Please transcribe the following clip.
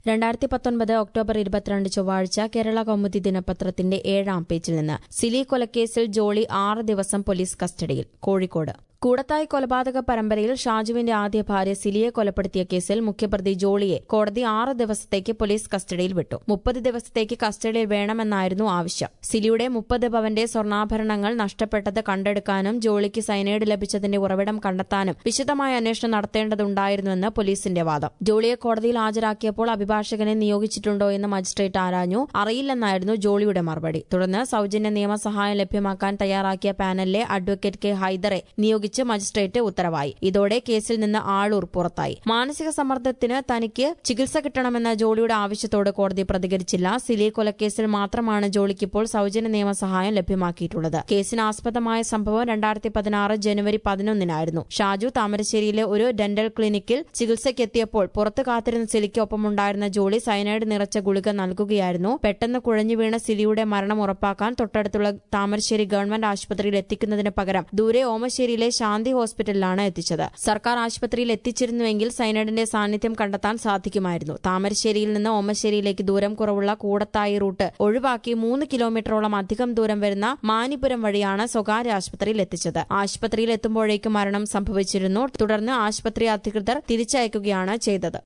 രണ്ടായിരത്തി പത്തൊൻപത് ഒക്ടോബർ ഇരുപത്തിരണ്ട് ചൊവ്വാഴ്ച കേരള കൗമുദി ദിനപത്രത്തിന്റെ ഏഴാം പേജിൽ നിന്ന് സിലി കൊലക്കേസിൽ ജോളി ആറ് ദിവസം പോലീസ് കസ്റ്റഡിയിൽ കോഴിക്കോട് കൂടത്തായി കൊലപാതക പരമ്പരയിൽ ഷാജുവിന്റെ ആദ്യ ഭാര്യ സിലിയെ കൊലപ്പെടുത്തിയ കേസിൽ മുഖ്യപ്രതി ജോളിയെ കോടതി ആറ് ദിവസത്തേക്ക് പോലീസ് കസ്റ്റഡിയിൽ വിട്ടു മുപ്പത് ദിവസത്തേക്ക് കസ്റ്റഡിയിൽ വേണമെന്നായിരുന്നു ആവശ്യം സിലിയുടെ മുപ്പത് പവന്റെ സ്വർണ്ണാഭരണങ്ങൾ നഷ്ടപ്പെട്ടത് കണ്ടെടുക്കാനും ജോളിക്ക് സൈനൈഡ് ലഭിച്ചതിന്റെ ഉറവിടം കണ്ടെത്താനും വിശദമായ അന്വേഷണം നടത്തേണ്ടതുണ്ടായിരുന്നുവെന്ന് പോലീസിന്റെ വാദം ജോളിയെ കോടതിയിൽ ഹാജരാക്കിയപ്പോൾ അഭിഭാഷകനെ നിയോഗിച്ചിട്ടുണ്ടോ എന്ന് മജിസ്ട്രേറ്റ് ആരാഞ്ഞു അറിയില്ലെന്നായിരുന്നു ജോളിയുടെ മറുപടി തുടർന്ന് സൌജന്യ നിയമസഹായം ലഭ്യമാക്കാൻ തയ്യാറാക്കിയ പാനലിലെ അഡ്വക്കേറ്റ് കെ ഹൈദറെ നിയോഗിച്ച് മജിസ്ട്രേറ്റ് ഉത്തരവായി ഇതോടെ കേസിൽ നിന്ന് ആളൂർ പുറത്തായി മാനസിക സമ്മർദ്ദത്തിന് തനിക്ക് ചികിത്സ കിട്ടണമെന്ന ജോളിയുടെ ആവശ്യത്തോട് കോടതി പ്രതികരിച്ചില്ല സിലി കൊലക്കേസിൽ മാത്രമാണ് ജോളിക്കിപ്പോൾ സൌജന്യ നിയമസഹായം ലഭ്യമാക്കിയിട്ടുള്ളത് കേസിന് ആസ്പദമായ സംഭവം രണ്ടായിരത്തി പതിനാറ് ജനുവരി പതിനൊന്നിനായിരുന്നു ഷാജു താമരശ്ശേരിയിലെ ഒരു ഡെന്റൽ ക്ലിനിക്കിൽ ചികിത്സയ്ക്കെത്തിയപ്പോൾ പുറത്തു കാത്തിരുന്ന സിലിക്ക് ഒപ്പമുണ്ടായിരുന്ന ജോളി സയനൈഡ് നിറച്ച ഗുളിക നൽകുകയായിരുന്നു പെട്ടെന്ന് കുഴഞ്ഞു വീണ സിലിയുടെ മരണം ഉറപ്പാക്കാൻ തൊട്ടടുത്തുള്ള താമരശ്ശേരി ഗവൺമെന്റ് ആശുപത്രിയിൽ എത്തിക്കുന്നതിന് പകരം ദൂരെ ഓമശ്ശേരിയിലെ ശാന്തി ഹോസ്പിറ്റലിലാണ് എത്തിച്ചത് സർക്കാർ ആശുപത്രിയിൽ എത്തിച്ചിരുന്നുവെങ്കിൽ സൈനൈഡിന്റെ സാന്നിധ്യം കണ്ടെത്താൻ സാധിക്കുമായിരുന്നു താമരശ്ശേരിയിൽ നിന്ന് ഓമശ്ശേരിയിലേക്ക് ദൂരം കുറവുള്ള കൂടത്തായി റൂട്ട് ഒഴിവാക്കി മൂന്ന് കിലോമീറ്ററോളം അധികം ദൂരം വരുന്ന മാനിപുരം വഴിയാണ് സ്വകാര്യ ആശുപത്രിയിൽ എത്തിച്ചത് ആശുപത്രിയിൽ എത്തുമ്പോഴേക്കും മരണം സംഭവിച്ചിരുന്നു തുടർന്ന് ആശുപത്രി അധികൃതർ തിരിച്ചയക്കുകയാണ് ചെയ്തത്